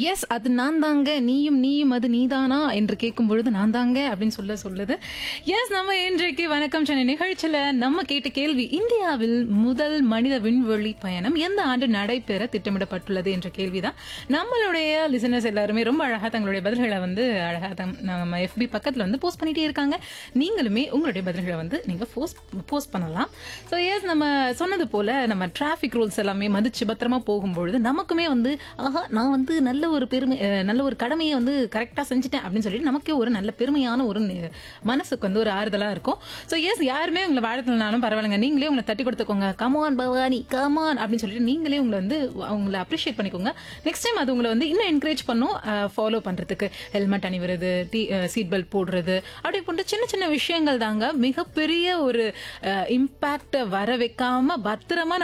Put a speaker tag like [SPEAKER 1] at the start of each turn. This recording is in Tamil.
[SPEAKER 1] எஸ் அது நான் தாங்க நீயும் நீயும் அது நீதானா என்று கேட்கும் பொழுது நான் தாங்க அப்படின்னு சொல்ல சொல்லுது எஸ் நம்ம இன்றைக்கு வணக்கம் சென்னை நிகழ்ச்சியில நம்ம கேட்ட கேள்வி இந்தியாவில் முதல் மனித விண்வெளி பயணம் எந்த ஆண்டு நடைபெற திட்டமிடப்பட்டுள்ளது என்ற கேள்விதான் நம்மளுடைய லிசனர்ஸ் எல்லாருமே ரொம்ப அழகா தங்களுடைய பதில்களை வந்து அழகா தம்- நம்ம எஃபி பக்கத்துல வந்து போஸ்ட் பண்ணிட்டே இருக்காங்க நீங்களுமே உங்களுடைய பதில்களை வந்து நீங்க போஸ்ட் போஸ்ட் பண்ணலாம் ஸோ எஸ் நம்ம சொன்னது போல நம்ம டிராஃபிக் ரூல்ஸ் எல்லாமே மதிச்சு பத்திரமா போகும்பொழுது நமக்குமே வந்து ஆஹா நான் வந்து நல்ல ஒரு பெருமை அஹ், நல்ல ஒரு கடமையை வந்து கரெக்டாக செஞ்சுட்டேன் அப்படின்னு சொல்லிட்டு நமக்கே ஒரு நல்ல பெருமையான ஒரு நி- மனசுக்கு வந்து ஒரு ஆறுதலா இருக்கும் ஸோ எஸ் யாருமே உங்களை வாழத்தினாலும் பரவாயில்லைங்க நீங்களே உங்களை தட்டி கொடுத்துக்கோங்க கமான் பவானி கமான் அப்படின்னு சொல்லிட்டு நீங்களே உங்களை வந்து அவங்கள அப்ரிஷியேட் பண்ணிக்கோங்க நெக்ஸ்ட் டைம் அது உங்களை வந்து இன்னும் என்கரேஜ் பண்ணும் ஃபாலோ பண்றதுக்கு ஹெல்மெட் அணிவிறது சீட் பெல்ட் போடுறது அப்படி போன்ற சின்ன சின்ன விஷயங்கள் தாங்க மிகப்பெரிய ஒரு இம்பாக்ட வர வைக்காம பத்திரமா